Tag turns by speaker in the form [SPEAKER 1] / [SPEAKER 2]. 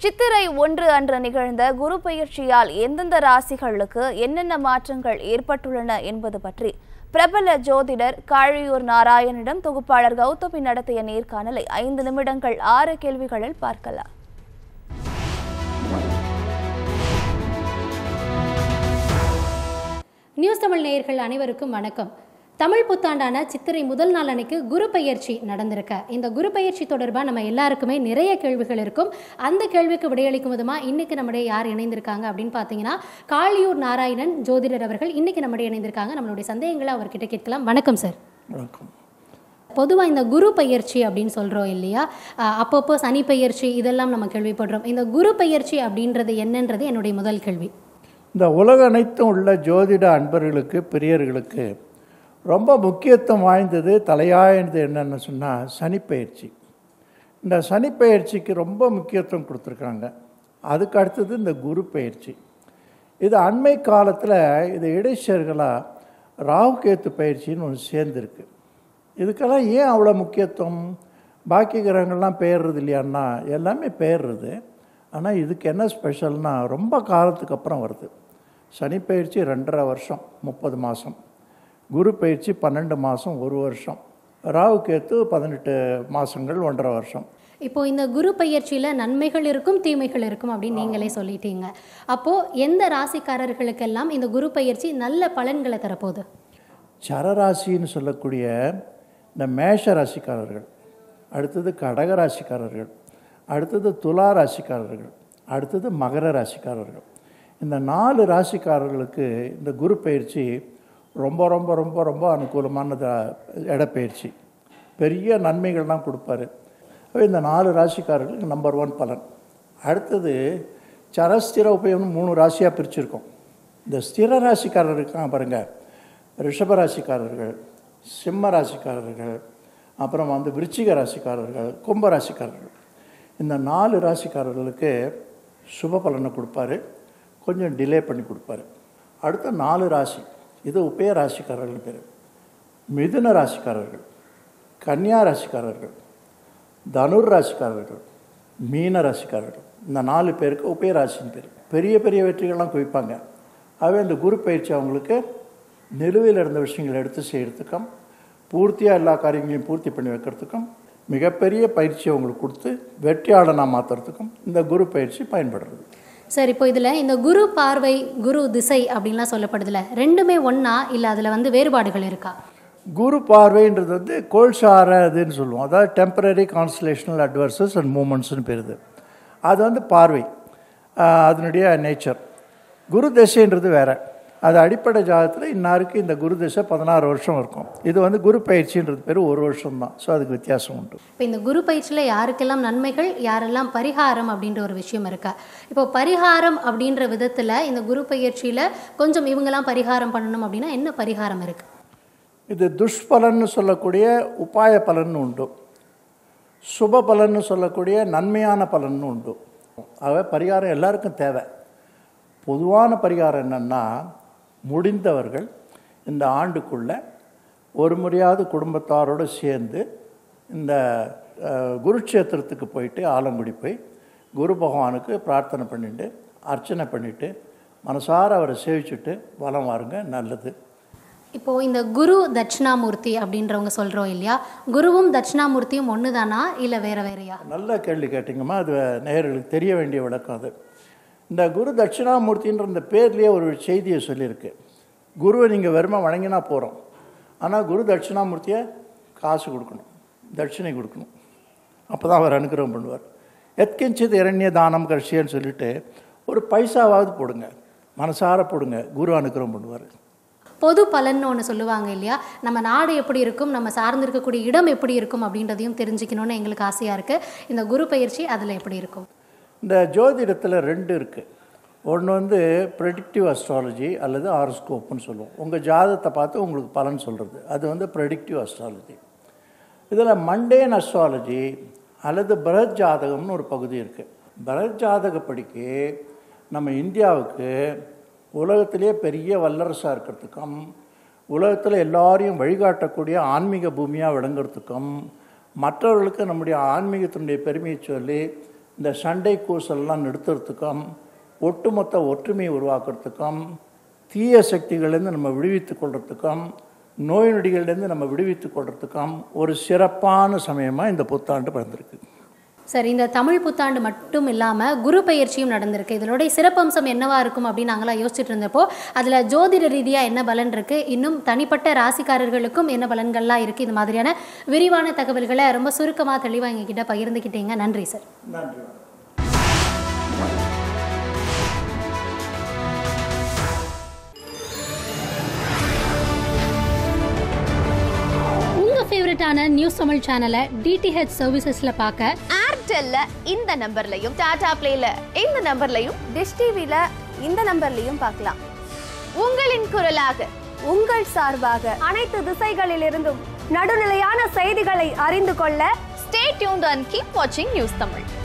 [SPEAKER 1] சித்திரை ஒன்று அன்று நிகழ்ந்த குரு பெயர்ச்சியால் எந்தெந்த ராசிகளுக்கு என்னென்ன மாற்றங்கள் ஏற்பட்டுள்ளன என்பது பற்றி பிரபல ஜோதிடர் காழியூர் நாராயணிடம் தொகுப்பாளர் கௌதமி நடத்திய நேர்காணலை ஐந்து நிமிடங்கள் ஆறு கேள்விகளில் பார்க்கலாம்
[SPEAKER 2] நியூஸ் தமிழ் நேயர்கள் அனைவருக்கும் வணக்கம் தமிழ் புத்தாண்டான சித்திரை முதல் நாள் அன்னைக்கு குரு பெயர்ச்சி நடந்திருக்க இந்த குரு பெயர்ச்சி தொடர்பாக நம்ம எல்லாருக்குமே நிறைய கேள்விகள் இருக்கும் அந்த கேள்விக்கு விடையளிக்கும் விதமாக இன்னைக்கு நம்முடைய யார் இணைந்திருக்காங்க அப்படின்னு பார்த்தீங்கன்னா காளியூர் நாராயணன் ஜோதிடர் அவர்கள் இன்னைக்கு நம்முடைய இணைந்திருக்காங்க நம்மளுடைய சந்தேகங்களை அவர்கிட்ட கேட்கலாம் வணக்கம் சார்
[SPEAKER 3] வணக்கம்
[SPEAKER 2] பொதுவாக இந்த குரு பெயர்ச்சி அப்படின்னு சொல்கிறோம் இல்லையா அஹ் அப்பப்போ சனி பெயர்ச்சி இதெல்லாம் நம்ம கேள்விப்படுறோம் இந்த குரு பெயர்ச்சி அப்படின்றது என்னன்றது என்னுடைய முதல் கேள்வி
[SPEAKER 3] இந்த உலக அனைத்தும் உள்ள ஜோதிட அன்பர்களுக்கு பிரியர்களுக்கு ரொம்ப முக்கியத்துவம் வாய்ந்தது தலையாயது என்னென்னு சொன்னால் சனிப்பெயர்ச்சி இந்த சனிப்பெயர்ச்சிக்கு ரொம்ப முக்கியத்துவம் கொடுத்துருக்காங்க அதுக்கு அடுத்தது இந்த குரு பெயர்ச்சி இது அண்மை காலத்தில் இது இடைச்சர்களாக ராகு கேத்து பயிற்சின்னு ஒன்று சேர்ந்துருக்கு இதுக்கெல்லாம் ஏன் அவ்வளோ முக்கியத்துவம் பாக்கி கிரகங்கள்லாம் பெயர்றது இல்லையான்னா எல்லாமே பெயர்றது ஆனால் இதுக்கு என்ன ஸ்பெஷல்னா ரொம்ப காலத்துக்கு அப்புறம் வருது சனி பயிற்சி ரெண்டரை வருஷம் முப்பது மாதம் குரு பயிற்சி பன்னெண்டு மாதம் ஒரு வருஷம் ராகு கேத்து பதினெட்டு மாதங்கள் ஒன்றரை வருஷம்
[SPEAKER 2] இப்போ இந்த குரு பெயர்ச்சியில் நன்மைகள் இருக்கும் தீமைகள் இருக்கும் அப்படின்னு நீங்களே சொல்லிட்டீங்க அப்போ எந்த ராசிக்காரர்களுக்கெல்லாம் இந்த குரு பெயர்ச்சி நல்ல பலன்களை தரப்போகுது
[SPEAKER 3] சரராசின்னு சொல்லக்கூடிய இந்த மேஷ ராசிக்காரர்கள் அடுத்தது கடக ராசிக்காரர்கள் அடுத்தது துலா ராசிக்காரர்கள் அடுத்தது மகர ராசிக்காரர்கள் இந்த நாலு ராசிக்காரர்களுக்கு இந்த குரு பயிற்சி ரொம்ப ரொம்ப ரொம்ப ரொம்ப அனுகூலமான இடப்பெயர்ச்சி பெரிய நன்மைகள்லாம் கொடுப்பாரு அப்ப இந்த நாலு ராசிக்காரர்களுக்கு நம்பர் ஒன் பலன் அடுத்தது சரஸ்திர உபயம் மூணு ராசியாக பிரிச்சிருக்கோம் இந்த ஸ்திர ராசிக்காரர் இருக்காங்க பாருங்கள் ரிஷப ராசிக்காரர்கள் சிம்ம ராசிக்காரர்கள் அப்புறம் வந்து விருச்சிக ராசிக்காரர்கள் கும்ப ராசிக்காரர்கள் இந்த நாலு ராசிக்காரர்களுக்கு சுப பலனை கொடுப்பாரு கொஞ்சம் டிலே பண்ணி கொடுப்பாரு அடுத்த நாலு ராசி இது உபய ராசிக்காரர்கள் பேர் மிதுன ராசிக்காரர்கள் கன்னியா ராசிக்காரர்கள் தனுர் ராசிக்காரர்கள் மீன ராசிக்காரர்கள் இந்த நாலு பேருக்கு உபயராசின்னு பேர் பெரிய பெரிய வெற்றிகள்லாம் குவிப்பாங்க ஆகவே இந்த குரு பயிற்சி அவங்களுக்கு நிலுவையில் இருந்த விஷயங்களை எடுத்து செய்கிறதுக்கும் பூர்த்தியாக எல்லா காரியங்களையும் பூர்த்தி பண்ணி வைக்கிறதுக்கும் மிகப்பெரிய பயிற்சி அவங்களுக்கு கொடுத்து வெற்றியாளனாக மாற்றுறதுக்கும் இந்த குரு பயிற்சி பயன்படுறது
[SPEAKER 2] சார் இப்போ இதில் இந்த குரு பார்வை குரு திசை அப்படின்லாம் சொல்லப்படுதுல ரெண்டுமே ஒன்றா இல்லை அதில் வந்து வேறுபாடுகள் இருக்கா
[SPEAKER 3] குரு பார்வைன்றது வந்து கோல்சார இதுன்னு சொல்லுவோம் அதாவது டெம்பரரி கான்ஸ்டலேஷனல் அட்வர்சஸ் அண்ட் மூமெண்ட்ஸ்னு பேருது அது வந்து பார்வை ஆஹ் அதனுடைய நேச்சர் குரு திசைன்றது வேற அது அடிப்படை ஜாதகத்தில் இன்னாருக்கு இந்த குரு திசை பதினாறு வருஷம் இருக்கும் இது வந்து குரு பயிற்சின்றது பேர் ஒரு வருஷம் தான் ஸோ அதுக்கு வித்தியாசம் உண்டு
[SPEAKER 2] இப்போ இந்த குரு பயிற்சியில் யாருக்கெல்லாம் நன்மைகள் யாரெல்லாம் பரிகாரம் அப்படின்ற ஒரு விஷயம் இருக்கா இப்போ பரிகாரம் அப்படின்ற விதத்தில் இந்த குரு பயிற்சியில் கொஞ்சம் இவங்கெல்லாம் பரிகாரம் பண்ணணும் அப்படின்னா என்ன பரிகாரம் இருக்குது
[SPEAKER 3] இது துஷ்பலன்னு சொல்லக்கூடிய உபாய பலன் உண்டு சுப பலன்னு சொல்லக்கூடிய நன்மையான பலன் உண்டு ஆகவே பரிகாரம் எல்லாருக்கும் தேவை பொதுவான பரிகாரம் என்னென்னா முடிந்தவர்கள் இந்த ஆண்டுக்குள்ள ஒரு முறையாவது குடும்பத்தாரோடு சேர்ந்து இந்த அஹ், குருட்சேத்திரத்துக்கு போயிட்டு ஆலங்குடி போய் குரு பகவானுக்கு பிரார்த்தனை பண்ணிட்டு அர்ச்சனை பண்ணிவிட்டு மனசார அவரை சேவிச்சுட்டு வலம் வாருங்க நல்லது
[SPEAKER 2] இப்போ இந்த குரு தட்சிணாமூர்த்தி அப்படின்றவங்க சொல்கிறோம் இல்லையா குருவும் தட்சிணாமூர்த்தியும் ஒன்று தானா இல்லை வேற வேறையா
[SPEAKER 3] நல்ல கேள்வி கேட்டிங்கம்மா அது நேயர்களுக்கு தெரிய வேண்டிய விளக்கம் அது இந்த குரு தட்சிணாமூர்த்தின்ற இந்த பேர்லேயே ஒரு செய்தியை சொல்லியிருக்கு குருவை நீங்கள் வெறுமை வணங்கினா போகிறோம் ஆனால் குரு தட்சிணாமூர்த்தியை காசு கொடுக்கணும் தட்சிணை கொடுக்கணும் அப்போ தான் அவர் அனுகிரகம் பண்ணுவார் எத்கிஞ்சித் இரண்ய தானம் கர்ஷியன்னு சொல்லிட்டு ஒரு பைசாவாவது போடுங்க மனசார போடுங்க குரு அனுகிரகம் பண்ணுவார்
[SPEAKER 2] பொது பலன்னு ஒன்று சொல்லுவாங்க இல்லையா நம்ம நாடு எப்படி இருக்கும் நம்ம சார்ந்திருக்கக்கூடிய இடம் எப்படி இருக்கும் அப்படின்றதையும் தெரிஞ்சுக்கணும்னு எங்களுக்கு ஆசையாக இருக்குது இந்த குரு பயிற்சி அதில் எப்படி இருக்கும்
[SPEAKER 3] இந்த ஜோதிடத்தில் ரெண்டு இருக்குது ஒன்று வந்து ப்ரெடிக்டிவ் அஸ்ட்ராலஜி அல்லது ஆரோஸ்கோப்னு சொல்லுவோம் உங்கள் ஜாதகத்தை பார்த்து உங்களுக்கு பலன் சொல்கிறது அது வந்து ப்ரெடிக்டிவ் அஸ்ட்ராலஜி இதில் மண்டேன் அஸ்ட்ராலஜி அல்லது பரத் ஜாதகம்னு ஒரு பகுதி இருக்குது பரத் ஜாதகப்படிக்கு நம்ம இந்தியாவுக்கு உலகத்திலேயே பெரிய வல்லரசாக இருக்கிறதுக்கும் உலகத்தில் எல்லாரையும் வழிகாட்டக்கூடிய ஆன்மீக பூமியாக விளங்குறதுக்கும் மற்றவர்களுக்கு நம்முடைய ஆன்மீகத்தினுடைய பெருமையை சொல்லி இந்த சண்டை கூசல்லாம் நிறுத்துறதுக்கும் ஒட்டுமொத்த ஒற்றுமையை உருவாக்குறதுக்கும் தீய சக்திகள்லேருந்து நம்ம விடுவித்துக் கொள்றதுக்கும் நோய் நொடிகள்லேருந்து நம்ம விடுவித்துக் கொள்றதுக்கும் ஒரு சிறப்பான சமயமாக இந்த புத்தாண்டு பிறந்திருக்கு
[SPEAKER 2] சரி இந்த தமிழ் புத்தாண்டு மட்டும் இல்லாமல் குரு பயிற்சியும் நடந்திருக்கு இதனுடைய சிறப்பம்சம் என்னவா இருக்கும் அப்படின்னு நாங்களாம் யோசிச்சுட்டு இருந்தப்போ அதில் ஜோதிட ரீதியாக என்ன பலன் இருக்கு இன்னும் தனிப்பட்ட ராசிக்காரர்களுக்கும் என்ன பலன்கள்லாம் இருக்குது இது மாதிரியான விரிவான தகவல்களை ரொம்ப சுருக்கமாக தெளிவாக எங்ககிட்ட பகிர்ந்துக்கிட்டீங்க நன்றி சார்
[SPEAKER 3] நன்றி
[SPEAKER 2] உங்கள் ஃபேவரட்டான நியூஸ் தமிழ் சேனலை டிடிஹெச் சர்வீசஸில் பார்க்க
[SPEAKER 1] ஏர்டெல்ல இந்த நம்பர்லையும் டாடா பிளேல இந்த நம்பர்லையும் டிஷ் டிவில இந்த நம்பர்லையும் பார்க்கலாம் உங்களின் குரலாக உங்கள் சார்பாக
[SPEAKER 4] அனைத்து திசைகளிலிருந்தும் நடுநிலையான செய்திகளை அறிந்து கொள்ள
[SPEAKER 1] ஸ்டே டியூன்ட் அண்ட் கீப் வாட்சிங் நியூஸ் தமிழ்